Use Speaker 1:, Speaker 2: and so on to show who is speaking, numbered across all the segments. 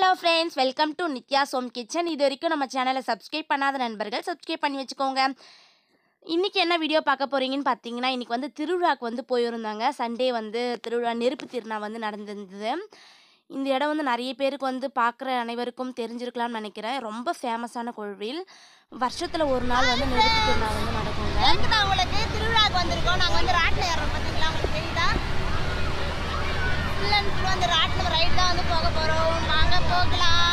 Speaker 1: hello friends welcome to Nithya Som kitchen இது வரைக்கும் நம்ம சேனலை சப்ஸ்கிரைப் பண்ணாத நண்பர்கள் சப்ஸ்கிரைப் பண்ணி வச்சுக்கோங்க இன்றைக்கி என்ன வீடியோ பார்க்க போகிறீங்கன்னு பார்த்தீங்கன்னா இன்றைக்கி வந்து திருவிழாக்கு வந்து போயிருந்தாங்க சண்டே வந்து திருவிழா நெருப்பு திருநாள் வந்து நடந்திருந்தது இந்த இடம் வந்து நிறைய பேருக்கு வந்து பார்க்குற அனைவருக்கும் தெரிஞ்சிருக்கலாம்னு நினைக்கிறேன் ரொம்ப ஃபேமஸான கோவில் வருஷத்தில் ஒரு நாள் வந்து நெருப்பு திருநாள் வந்து நடக்குங்க
Speaker 2: கேக்குதா உங்களுக்கு திருவிழாக்கு வந்திருக்கோம் நாங்க வந்து ராட்டில் ஏறோம் பார்த்தீங்களா உங்களுக்கு தெரியுதா ஃபுல் அண்ட் ஃபுல் வந்து ராட்டில் ரைட் தான் வந்து போக போறோம் வாங்க போகலாம்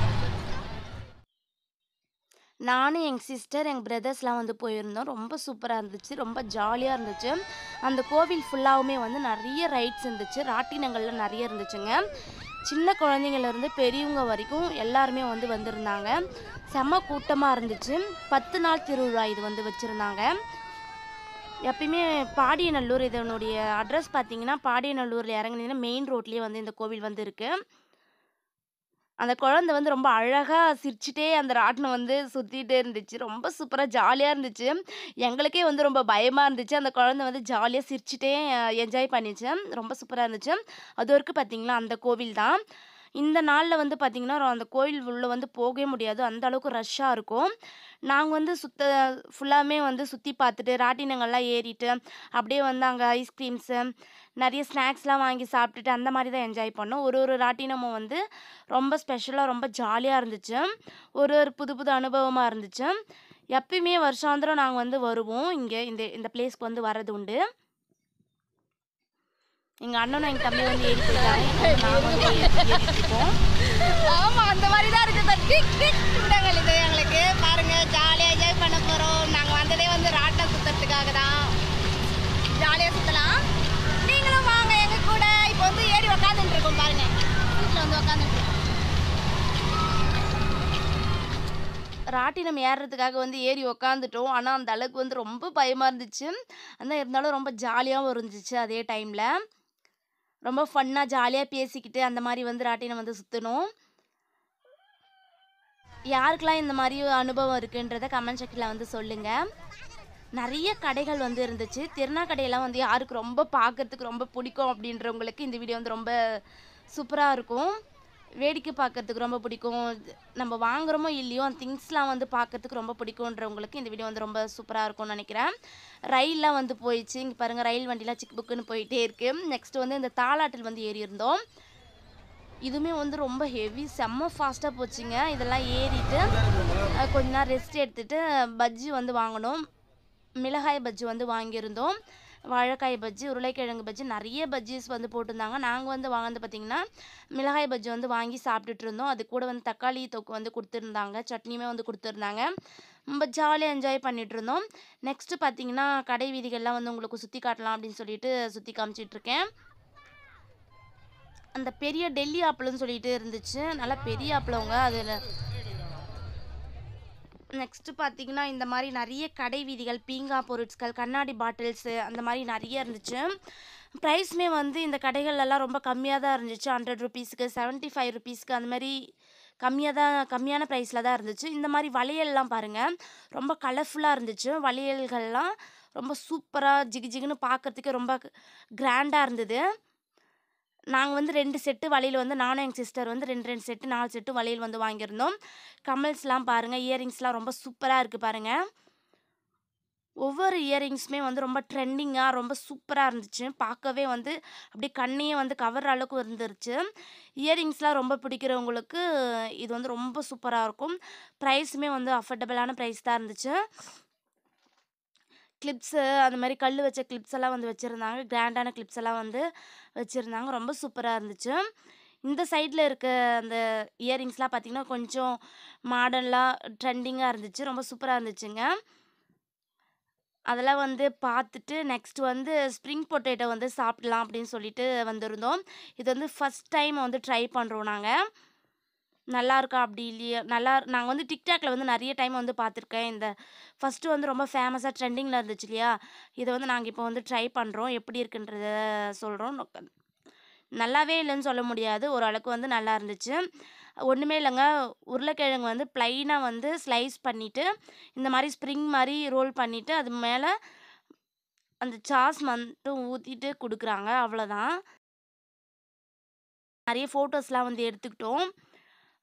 Speaker 1: நானும் எங்கள் சிஸ்டர் எங்கள் பிரதர்ஸ்லாம் வந்து போயிருந்தோம் ரொம்ப சூப்பராக இருந்துச்சு ரொம்ப ஜாலியாக இருந்துச்சு அந்த கோவில் ஃபுல்லாகவுமே வந்து நிறைய ரைட்ஸ் இருந்துச்சு ராட்டினங்கள்லாம் நிறைய இருந்துச்சுங்க சின்ன குழந்தைங்கள்லேருந்து பெரியவங்க வரைக்கும் எல்லாருமே வந்து வந்திருந்தாங்க செம்ம கூட்டமாக இருந்துச்சு பத்து நாள் திருவிழா இது வந்து வச்சுருந்தாங்க எப்பயுமே பாடியநல்லூர் இதனுடைய அட்ரஸ் பார்த்தீங்கன்னா பாடியநல்லூரில் இறங்குனீங்கன்னா மெயின் ரோட்லேயே வந்து இந்த கோவில் வந்து இருக்குது அந்த குழந்தை வந்து ரொம்ப அழகாக சிரிச்சிட்டே அந்த ராட்டினம் வந்து சுற்றிட்டே இருந்துச்சு ரொம்ப சூப்பராக ஜாலியாக இருந்துச்சு எங்களுக்கே வந்து ரொம்ப பயமாக இருந்துச்சு அந்த குழந்தை வந்து ஜாலியாக சிரிச்சிட்டே என்ஜாய் பண்ணிச்சு ரொம்ப சூப்பராக இருந்துச்சு அது வரைக்கும் பார்த்தீங்களா அந்த கோவில் தான் இந்த நாளில் வந்து பார்த்திங்கன்னா அந்த கோயில் உள்ளே வந்து போகவே முடியாது அந்த அளவுக்கு ரஷ்ஷாக இருக்கும் நாங்கள் வந்து சுத்த ஃபுல்லாமே வந்து சுற்றி பார்த்துட்டு ராட்டினங்கள்லாம் ஏறிட்டு அப்படியே வந்து அங்கே ஐஸ்கிரீம்ஸு நிறைய ஸ்நாக்ஸ்லாம் வாங்கி சாப்பிட்டுட்டு அந்த மாதிரி தான் என்ஜாய் பண்ணோம் ஒரு ஒரு ராட்டினமும் வந்து ரொம்ப ஸ்பெஷலாக ரொம்ப ஜாலியாக இருந்துச்சு ஒரு ஒரு புது புது அனுபவமாக இருந்துச்சு எப்பயுமே வருஷாந்திரம் நாங்கள் வந்து வருவோம் இங்கே இந்த இந்த பிளேஸ்க்கு வந்து வர்றது உண்டு எங்கள் அண்ணனும் எங்கள் தம்பி வந்து ஏறி போயிட்டாங்க இப்போ நாங்கள் வந்து ஏறி- ஏறிட்டு இருக்கோம்
Speaker 2: ஆமா அந்த மாதிரி தான் இருக்குது சார் டிக் டிக் விடங்கள் இது எங்களுக்கு பாருங்க ஜாலியாக என்ஜாய் பண்ண போறோம் நாங்க வந்ததே வந்து ராட்டினம் சுத்துறதுக்காக தான் ஜாலியாக சுத்தலாம் நீங்களும் வாங்க எங்க கூட இப்போ வந்து ஏறி உக்காந்துட்டு இருக்கோம் பாருங்க வீட்டில் வந்து உக்காந்துட்டு இருக்கோம்
Speaker 1: ராட்டினம் ஏறுறதுக்காக வந்து ஏறி உக்காந்துட்டோம் ஆனால் அந்த அளவுக்கு வந்து ரொம்ப பயமாக இருந்துச்சு ஆனால் இருந்தாலும் ரொம்ப ஜாலியாகவும் இருந்துச்சு அதே டைமில் ரொம்ப ஃபன்னாக ஜாலியாக பேசிக்கிட்டு அந்த மாதிரி வந்து ராட்டினம் வந்து சுற்றணும் யாருக்கெல்லாம் இந்த மாதிரி அனுபவம் இருக்குன்றத கமெண்ட் செக்ஷனில் வந்து சொல்லுங்கள் நிறைய கடைகள் வந்து இருந்துச்சு திருநா கடையெல்லாம் வந்து யாருக்கு ரொம்ப பார்க்கறதுக்கு ரொம்ப பிடிக்கும் அப்படின்றவங்களுக்கு இந்த வீடியோ வந்து ரொம்ப சூப்பராக இருக்கும் வேடிக்கை பார்க்கறதுக்கு ரொம்ப பிடிக்கும் நம்ம வாங்குறோமோ இல்லையோ அந்த திங்ஸ்லாம் வந்து பார்க்கறதுக்கு ரொம்ப பிடிக்குன்றவங்களுக்கு இந்த வீடியோ வந்து ரொம்ப சூப்பராக இருக்கும்னு நினைக்கிறேன் ரயில்லாம் வந்து போயிடுச்சு இங்கே பாருங்கள் ரயில் வண்டிலாம் சிக்கு புக்குன்னு போயிட்டே இருக்குது நெக்ஸ்ட் வந்து இந்த தாலாட்டில் வந்து ஏறி இருந்தோம் இதுவுமே வந்து ரொம்ப ஹெவி செம்ம ஃபாஸ்ட்டாக போச்சுங்க இதெல்லாம் ஏறிட்டு அஹ், கொஞ்ச நேரம் ரெஸ்ட் எடுத்துட்டு பஜ்ஜி வந்து வாங்கினோம் மிளகாய் பஜ்ஜி வந்து வாங்கியிருந்தோம் வாழைக்காய் பஜ்ஜி உருளைக்கிழங்கு பஜ்ஜி நிறைய பஜ்ஜிஸ் வந்து போட்டிருந்தாங்க நாங்கள் வந்து வாங்கினது பார்த்திங்கன்னா மிளகாய் பஜ்ஜி வந்து வாங்கி சாப்பிட்டுட்டு இருந்தோம் அது கூட வந்து தக்காளி தொக்கு வந்து கொடுத்துருந்தாங்க சட்னியுமே வந்து கொடுத்துருந்தாங்க ரொம்ப ஜாலியாக என்ஜாய் பண்ணிட்டு இருந்தோம் நெக்ஸ்ட்டு பார்த்தீங்கன்னா கடை வீதிகள்லாம் வந்து உங்களுக்கு சுற்றி காட்டலாம் அப்படின்னு சொல்லிட்டு சுற்றி காமிச்சிட்ருக்கேன் அந்த பெரிய டெல்லி ஆப்பிள்னு சொல்லிட்டு இருந்துச்சு நல்லா பெரிய ஆப்பிளவங்க அதில் நெக்ஸ்ட்டு பார்த்தீங்கன்னா இந்த மாதிரி நிறைய கடை வீதிகள் பீங்கா பொருட்கள் கண்ணாடி பாட்டில்ஸு அந்த மாதிரி நிறைய இருந்துச்சு ப்ரைஸுமே வந்து இந்த கடைகள்லாம் ரொம்ப கம்மியாக தான் இருந்துச்சு ஹண்ட்ரட் ருபீஸ்க்கு செவன்ட்டி ஃபைவ் ருபீஸ்க்கு அந்த மாதிரி கம்மியாக தான் கம்மியான ப்ரைஸில் தான் இருந்துச்சு இந்த மாதிரி வளையல்லாம் பாருங்கள் ரொம்ப கலர்ஃபுல்லாக இருந்துச்சு வளையல்கள்லாம் ரொம்ப சூப்பராக ஜிகு ஜிகுன்னு பார்க்கறதுக்கு ரொம்ப கிராண்டாக இருந்தது நாங்கள் வந்து ரெண்டு செட்டு வளையல் வந்து நானும் எங்கள் சிஸ்டர் வந்து ரெண்டு ரெண்டு செட்டு நாலு செட்டு வளையல் வந்து வாங்கியிருந்தோம் கமல்ஸ்லாம் பாருங்கள் இயரிங்ஸ்லாம் ரொம்ப சூப்பராக இருக்குது பாருங்கள் ஒவ்வொரு இயரிங்ஸுமே வந்து ரொம்ப ட்ரெண்டிங்காக ரொம்ப சூப்பராக இருந்துச்சு பார்க்கவே வந்து அப்படியே கண்ணையே வந்து கவர்ற அளவுக்கு இருந்துருச்சு இயரிங்ஸ்லாம் ரொம்ப பிடிக்கிறவங்களுக்கு இது வந்து ரொம்ப சூப்பராக இருக்கும் ப்ரைஸுமே வந்து அஃபோர்டபுளான ப்ரைஸ் தான் இருந்துச்சு கிளிப்ஸு அந்த மாதிரி கல் வச்ச கிளிப்ஸ் எல்லாம் வந்து வச்சுருந்தாங்க கிராண்டான கிளிப்ஸ் எல்லாம் வந்து வச்சுருந்தாங்க ரொம்ப சூப்பராக இருந்துச்சு இந்த சைடில் இருக்க அந்த இயரிங்ஸ்லாம் பார்த்திங்கன்னா கொஞ்சம் மாடர்னாக ட்ரெண்டிங்காக இருந்துச்சு ரொம்ப சூப்பராக இருந்துச்சுங்க அதெல்லாம் வந்து பார்த்துட்டு நெக்ஸ்ட் வந்து ஸ்ப்ரிங் பொட்டேட்டோ வந்து சாப்பிடலாம் அப்படின்னு சொல்லிட்டு வந்திருந்தோம் இது வந்து ஃபஸ்ட் டைம் வந்து ட்ரை பண்ணுறோம் நாங்கள் நல்லா இருக்கா அப்படி இல்லையா நல்லா நாங்கள் வந்து டிக்டாக்ல வந்து நிறைய டைம் வந்து பார்த்துருக்கேன் இந்த ஃபஸ்ட்டு வந்து ரொம்ப ஃபேமஸாக ட்ரெண்டிங்கில் இருந்துச்சு இல்லையா இதை வந்து நாங்கள் இப்போ வந்து ட்ரை பண்ணுறோம் எப்படி இருக்குன்றத சொல்கிறோம் நல்லாவே இல்லைன்னு சொல்ல முடியாது ஓரளவுக்கு வந்து நல்லா இருந்துச்சு ஒன்றுமே இல்லைங்க உருளைக்கிழங்கு வந்து ப்ளைனாக வந்து ஸ்லைஸ் பண்ணிவிட்டு இந்த மாதிரி ஸ்ப்ரிங் மாதிரி ரோல் பண்ணிவிட்டு அது மேலே அந்த சாஸ் மட்டும் ஊற்றிட்டு கொடுக்குறாங்க அவ்வளோதான் நிறைய ஃபோட்டோஸ்லாம் வந்து எடுத்துக்கிட்டோம்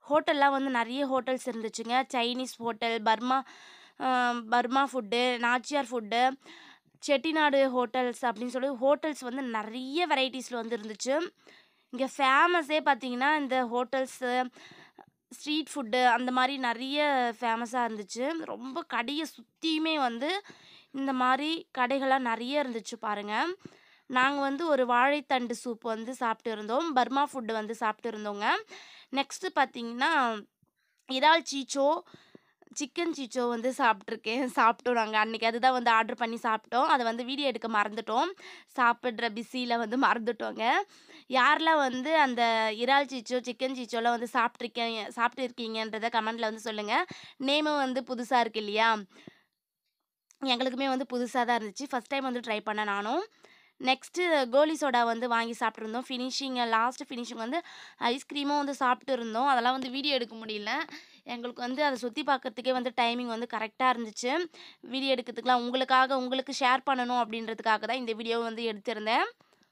Speaker 1: ஹோட்டல்லாம் வந்து நிறைய ஹோட்டல்ஸ் இருந்துச்சுங்க Chinese hotel Burma ah, Burma food Nachiyar food Chettinad hotels அப்படின்னு சொல்லி ஹோட்டல்ஸ் வந்து நிறைய வெரைட்டிஸில் வந்து இருந்துச்சு இங்கே ஃபேமஸே பார்த்தீங்கன்னா இந்த ஹோட்டல்ஸு ஸ்ட்ரீட் ஃபுட்டு அந்த மாதிரி நிறைய ஃபேமஸாக இருந்துச்சு ரொம்ப கடையை சுற்றியுமே வந்து இந்த மாதிரி கடைகள்லாம் நிறைய இருந்துச்சு பாருங்கள் நாங்கள் வந்து ஒரு வாழைத்தண்டு சூப் வந்து சாப்பிட்டு இருந்தோம் பர்மா ஃபுட்டு வந்து சாப்பிட்டு இருந்தோங்க நெக்ஸ்ட்டு பார்த்தீங்கன்னா இறால் சீச்சோ சிக்கன் சீச்சோ வந்து சாப்பிட்ருக்கேன் சாப்பிட்டோம் நாங்கள் அன்றைக்கி அதுதான் வந்து ஆர்டர் பண்ணி சாப்பிட்டோம் அதை வந்து வீடியோ எடுக்க மறந்துட்டோம் சாப்பிட்ற பிஸியில் வந்து மறந்துட்டோங்க யாரெல்லாம் வந்து அந்த இறால் சீச்சோ சிக்கன் சீச்சோலாம் வந்து சாப்பிட்ருக்கீங்க சாப்பிட்டு இருக்கீங்கன்றதை கமெண்ட்டில் வந்து சொல்லுங்கள் நேமும் வந்து புதுசாக இருக்கு இல்லையா எங்களுக்குமே வந்து புதுசாக தான் இருந்துச்சு ஃபஸ்ட் டைம் வந்து ட்ரை பண்ணேன் நானும் நெக்ஸ்ட்டு கோலி சோடா வந்து வாங்கி சாப்பிட்ருந்தோம் ஃபினிஷிங் லாஸ்ட் ஃபினிஷிங் வந்து ஐஸ்கிரீமும் வந்து சாப்பிட்டு இருந்தோம் அதெல்லாம் வந்து வீடியோ எடுக்க முடியல எங்களுக்கு வந்து அதை சுற்றி பார்க்கறதுக்கே வந்து டைமிங் வந்து கரெக்டாக இருந்துச்சு வீடியோ எடுக்கிறதுக்குலாம் உங்களுக்காக உங்களுக்கு ஷேர் பண்ணணும் அப்படின்றதுக்காக தான் இந்த வீடியோவை வந்து எடுத்திருந்தேன்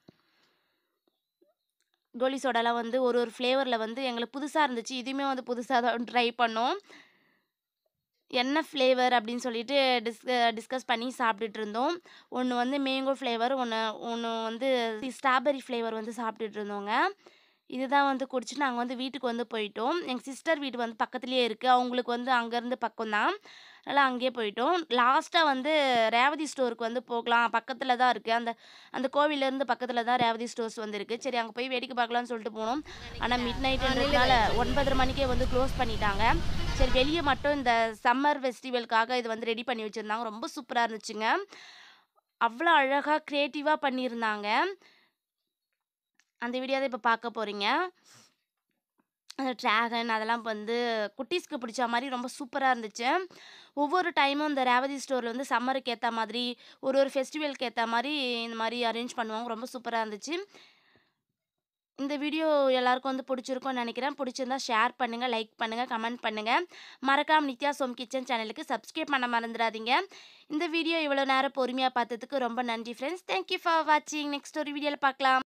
Speaker 1: கோலி சோடாலாம் வந்து ஒரு ஒரு ஃப்ளேவரில் வந்து எங்களுக்கு புதுசாக இருந்துச்சு இதுவுமே வந்து புதுசாக தான் ட்ரை பண்ணோம் என்ன ஃப்ளேவர் அப்படின்னு சொல்லிட்டு டிஸ் டிஸ்கஸ் பண்ணி சாப்பிட்டுட்டு இருந்தோம் ஒன்று வந்து மேங்கோ ஃப்ளேவர் ஒன்று ஒன்று வந்து ஸ்ட்ராபெரி ஃப்ளேவர் வந்து சாப்பிட்டுட்டு இருந்தோங்க இதுதான் வந்து குடிச்சு நாங்கள் வந்து வீட்டுக்கு வந்து போயிட்டோம் எங்கள் சிஸ்டர் வீடு வந்து பக்கத்துலேயே இருக்குது அவங்களுக்கு வந்து அங்கேருந்து பக்கம்தான் அதனால் அங்கேயே போயிட்டோம் லாஸ்ட்டாக வந்து ரேவதி ஸ்டோருக்கு வந்து போகலாம் பக்கத்தில் தான் இருக்குது அந்த அந்த கோவிலேருந்து பக்கத்தில் தான் ரேவதி ஸ்டோர்ஸ் வந்து இருக்குது சரி அங்கே போய் வேடிக்கை பார்க்கலாம்னு சொல்லிட்டு போனோம் ஆனால் மிட் நைட்டுன்றதுனால ஒன்பதரை மணிக்கே வந்து க்ளோஸ் பண்ணிட்டாங்க சரி வெளியே மட்டும் இந்த சம்மர் ஃபெஸ்டிவலுக்காக இது வந்து ரெடி பண்ணி வச்சுருந்தாங்க ரொம்ப சூப்பராக இருந்துச்சுங்க அவ்வளோ அழகாக க்ரியேட்டிவாக பண்ணியிருந்தாங்க அந்த வீடியோ தான் இப்போ பார்க்க போகிறீங்க அந்த ட்ராகன் அதெல்லாம் வந்து குட்டீஸ்க்கு பிடிச்ச மாதிரி ரொம்ப சூப்பராக இருந்துச்சு ஒவ்வொரு டைமும் இந்த ரேவதி ஸ்டோரில் வந்து சம்மருக்கு ஏற்ற மாதிரி ஒரு ஒரு ஃபெஸ்டிவலுக்கு ஏற்ற மாதிரி இந்த மாதிரி அரேஞ்ச் பண்ணுவாங்க ரொம்ப சூப்பராக இருந்துச்சு இந்த வீடியோ எல்லாருக்கும் வந்து பிடிச்சிருக்கும்னு நினைக்கிறேன் பிடிச்சிருந்தா ஷேர் பண்ணுங்கள் லைக் பண்ணுங்கள் கமெண்ட் பண்ணுங்கள் மறக்காம நித்யா சோம் கிச்சன் சேனலுக்கு சப்ஸ்கிரைப் பண்ண மறந்துடாதீங்க இந்த வீடியோ இவ்வளோ நேரம் பொறுமையாக பார்த்ததுக்கு ரொம்ப நன்றி ஃப்ரெண்ட்ஸ் தேங்க்யூ ஃபார் வாட்சிங் நெக்ஸ்ட் ஒரு வீடியோவில் பார்க்கலாம்